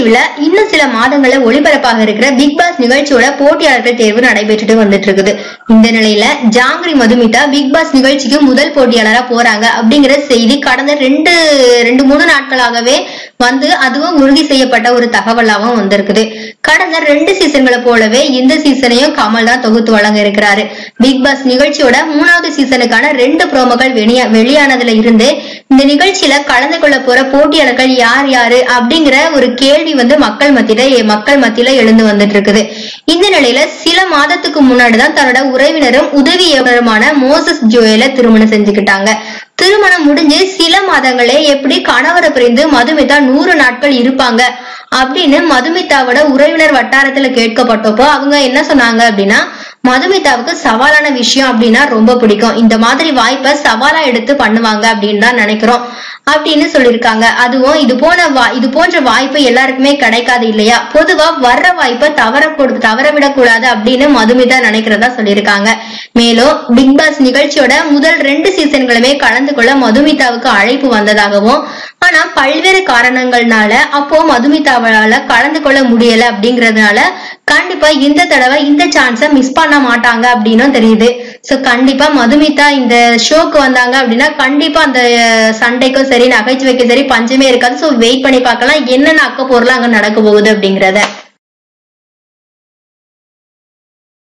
டிவில இன்னும் சில மாதங்கள்ல ஒளிபரப்பாக இருக்கிற பிக் பாஸ் நிகழ்ச்சியோட போட்டியாளர்கள் தேர்வு நடைபெற்றுட்டு வந்துட்டு இருக்குது இந்த நிலையில ஜாங்கிரி மதுமிதா பிக் பாஸ் நிகழ்ச்சிக்கு முதல் போட்டியாளரா போறாங்க அப்படிங்கிற செய்தி கடந்த ரெண்டு ரெண்டு மூணு நாட்களாகவே வந்து அதுவும் உறுதி செய்யப்பட்ட ஒரு தகவலாகவும் வந்திருக்குது கடந்த ரெண்டு சீசன்களை போலவே இந்த சீசனையும் கமல் தான் தொகுத்து வழங்க இருக்கிறாரு பிக் பாஸ் நிகழ்ச்சியோட மூணாவது சீசனுக்கான ரெண்டு ப்ரோமோக்கள் வெளியா வெளியானதுல இருந்து இந்த நிகழ்ச்சியில கலந்து கொள்ள போற போட்டியாளர்கள் யார் யாரு அப்படிங்கிற ஒரு கேள்வி வந்து மக்கள் மத்தியில மக்கள் மத்தியில எழுந்து வந்துட்டு இருக்குது இந்த நிலையில சில மாதத்துக்கு முன்னாடிதான் தன்னோட உறவினரும் உதவி இயக்குனருமான மோசஸ் ஜோயல திருமணம் செஞ்சுக்கிட்டாங்க திருமணம் முடிஞ்சு சில மாதங்களே எப்படி கணவரை பிரிந்து மதுமிதா நூறு நாட்கள் இருப்பாங்க அப்படின்னு மதுமிதாவோட உறவினர் வட்டாரத்துல கேட்கப்பட்டப்போ அவங்க என்ன சொன்னாங்க அப்படின்னா மதுமிதாவுக்கு சவாலான விஷயம் அப்படின்னா ரொம்ப பிடிக்கும் இந்த மாதிரி வாய்ப்பை சவாலா எடுத்து பண்ணுவாங்க அப்படின்னு தான் நினைக்கிறோம் அப்படின்னு சொல்லியிருக்காங்க அதுவும் இது போன வா இது போன்ற வாய்ப்பு எல்லாருக்குமே கிடைக்காது இல்லையா பொதுவா வர்ற வாய்ப்பை தவற கொடு தவற விடக்கூடாது அப்படின்னு மதுமிதா நினைக்கிறதா சொல்லியிருக்காங்க மேலும் பிக் பாஸ் நிகழ்ச்சியோட முதல் ரெண்டு சீசன்களுமே கலந்து கொள்ள மதுமிதாவுக்கு அழைப்பு வந்ததாகவும் ஆனா பல்வேறு காரணங்கள்னால அப்போ மதுமிதாவால கலந்து கொள்ள முடியல அப்படிங்கறதுனால கண்டிப்பா இந்த தடவை இந்த சான்ஸ மிஸ் பண்ண மாட்டாங்க அப்படின்னும் தெரியுது சோ கண்டிப்பா மதுமிதா இந்த ஷோக்கு வந்தாங்க அப்படின்னா கண்டிப்பா அந்த சண்டைக்கும் சரி நகைச்சுவைக்கும் சரி பஞ்சமே இருக்காது சோ வெயிட் பண்ணி பார்க்கலாம் என்னென்ன அக்க பொருள் அங்க நடக்க போகுது அப்படிங்கறத